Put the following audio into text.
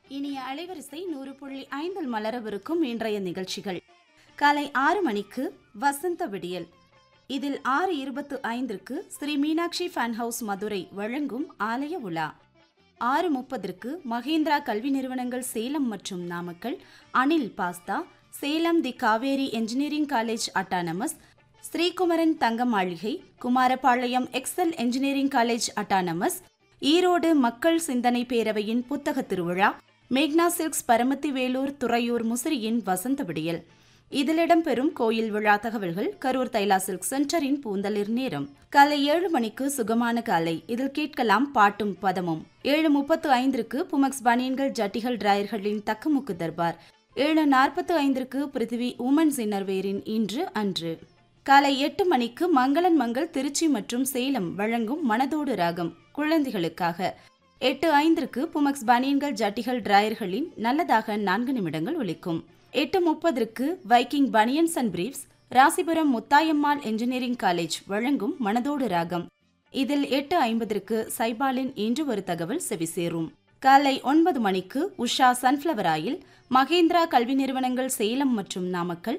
இனிய அலைவரிசை நூறு புள்ளி ஐந்தில் மலரவிருக்கும் இன்றைய நிகழ்ச்சிகள் காலை ஆறு மணிக்கு வசந்த விடியல் இதில் ஆறு இருபத்து ஐந்திற்கு ஸ்ரீ மீனாட்சி ஃபேன் ஹவுஸ் மதுரை வழங்கும் ஆலய உலா ஆறு முப்பதற்கு மகேந்திரா கல்வி நிறுவனங்கள் சேலம் மற்றும் நாமக்கல் அனில் பாஸ்தா Salem the Kaveri engineering college autonomous Srikumaran Thanga Maligai Kumarapalayam excel engineering college autonomous Erode மக்கள் சிந்தனை பேரவையின் புத்தக திருவிழா மேக்னா சில்க்ஸ் பரமத்தி வேலூர் துறையூர் முசிறியின் வசந்த விடியல் இதில் இடம்பெறும் கோயில் விழா தகவல்கள் கரூர் தைலா சில்க் சென்டரின் பூந்தளிர் நேரம் காலை ஏழு மணிக்கு சுகமான காலை இதில் கேட்கலாம் பாட்டும் பதமும் ஏழு முப்பத்து ஐந்திற்கு புமக்ஸ் பனியன்கள் ஜட்டிகள் டிராயர்களின் தக்கமுக்கு தர்பார் ஏழு நாற்பத்து ஐந்திற்கு பிருத்திவி உமன்ஸ் இன்னர்வேரின் இன்று அன்று காலை எட்டு மணிக்கு மங்களன் மங்கள் திருச்சி மற்றும் சேலம் வழங்கும் மனதோடு ராகம் குழந்தைகளுக்காக எட்டு ஐந்திற்கு புமக்ஸ் பனியன்கள் ஜட்டிகள் டிராயர்களின் நல்லதாக நான்கு நிமிடங்கள் ஒலிக்கும் எட்டு முப்பதற்கு viking banians and briefs Rasipuram Muthayammal engineering college வழங்கும் மனதோடு ராகம் இதில் எட்டு ஐம்பதற்கு சைபாலின் இன்று ஒரு தகவல் செவிசேரும் காலை ஒன்பது மணிக்கு உஷா சன்ஃப்ளவர் ஆயில் மகேந்திரா கல்வி நிறுவனங்கள் சேலம் மற்றும் நாமக்கல்